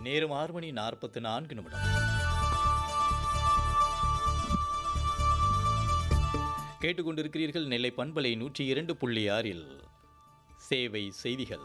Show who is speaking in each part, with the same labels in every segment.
Speaker 1: நேரம் ஆறு மணி நாற்பத்து நான்கு நிமிடம் கேட்டுக்கொண்டிருக்கிறீர்கள் நெல்லை பண்பலை நூற்றி இரண்டு புள்ளி ஆறில் சேவை செய்திகள்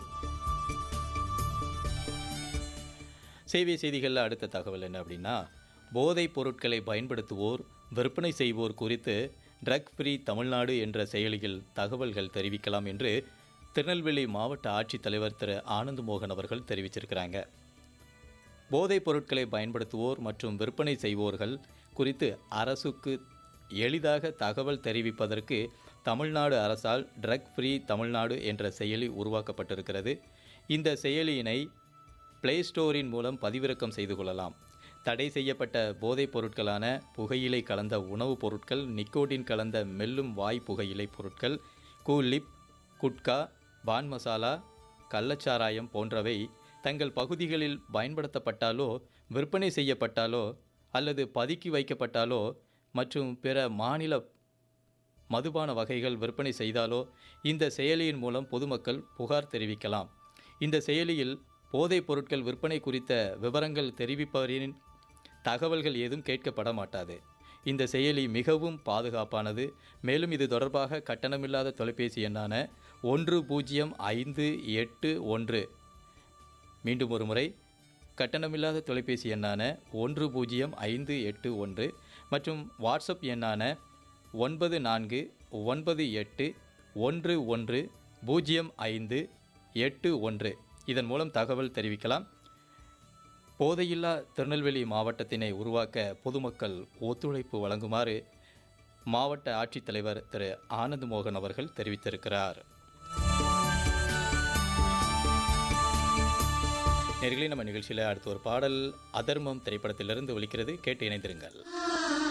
Speaker 1: சேவை செய்திகளில் அடுத்த தகவல் என்ன அப்படின்னா போதைப் பொருட்களை பயன்படுத்துவோர் விற்பனை செய்வோர் குறித்து ட்ரக் ஃப்ரீ தமிழ்நாடு என்ற செயலியில் தகவல்கள் தெரிவிக்கலாம் என்று திருநெல்வேலி மாவட்ட ஆட்சித்தலைவர் திரு ஆனந்த் மோகன் அவர்கள் தெரிவிச்சிருக்கிறாங்க போதைப் பொருட்களை பயன்படுத்துவோர் மற்றும் விற்பனை செய்வோர்கள் குறித்து அரசுக்கு எளிதாக தகவல் தெரிவிப்பதற்கு தமிழ்நாடு அரசால் ட்ரக் ஃப்ரீ தமிழ்நாடு என்ற செயலி உருவாக்கப்பட்டிருக்கிறது இந்த செயலியினை பிளே ஸ்டோரின் மூலம் பதிவிறக்கம் செய்து கொள்ளலாம் தடை செய்யப்பட்ட போதைப் பொருட்களான புகையிலை கலந்த உணவுப் பொருட்கள் நிக்கோட்டின் கலந்த மெல்லும் வாய் புகையிலை பொருட்கள் கூலிப் குட்கா பான் மசாலா கள்ளச்சாராயம் போன்றவை தங்கள் பகுதிகளில் பயன்படுத்தப்பட்டாலோ விற்பனை செய்யப்பட்டாலோ அல்லது பதுக்கி வைக்கப்பட்டாலோ மற்றும் பிற மாநில மதுபான வகைகள் விற்பனை செய்தாலோ இந்த செயலியின் மூலம் பொதுமக்கள் புகார் தெரிவிக்கலாம் இந்த செயலியில் போதைப் பொருட்கள் விற்பனை குறித்த விவரங்கள் தெரிவிப்பவரின் தகவல்கள் ஏதும் கேட்கப்பட மாட்டாது இந்த செயலி மிகவும் பாதுகாப்பானது மேலும் இது தொடர்பாக கட்டணமில்லாத தொலைபேசி எண்ணான ஒன்று பூஜ்ஜியம் ஐந்து எட்டு ஒன்று மீண்டும் ஒரு முறை கட்டணமில்லாத தொலைபேசி எண்ணான ஒன்று பூஜ்ஜியம் ஐந்து எட்டு ஒன்று மற்றும் வாட்ஸ்அப் எண்ணான ஒன்பது நான்கு ஒன்பது எட்டு ஒன்று ஒன்று பூஜ்ஜியம் ஐந்து எட்டு ஒன்று இதன் மூலம் தகவல் தெரிவிக்கலாம் போதையில்லா திருநெல்வேலி மாவட்டத்தினை உருவாக்க பொதுமக்கள் ஒத்துழைப்பு வழங்குமாறு மாவட்ட ஆட்சித்தலைவர் திரு ஆனந்த் மோகன் அவர்கள் தெரிவித்திருக்கிறார் நேர்களே நம்ம நிகழ்ச்சியில் அடுத்த ஒரு பாடல் அதர்மம் திரைப்படத்திலிருந்து ஒலிக்கிறது கேட்டு இணைந்திருங்கள்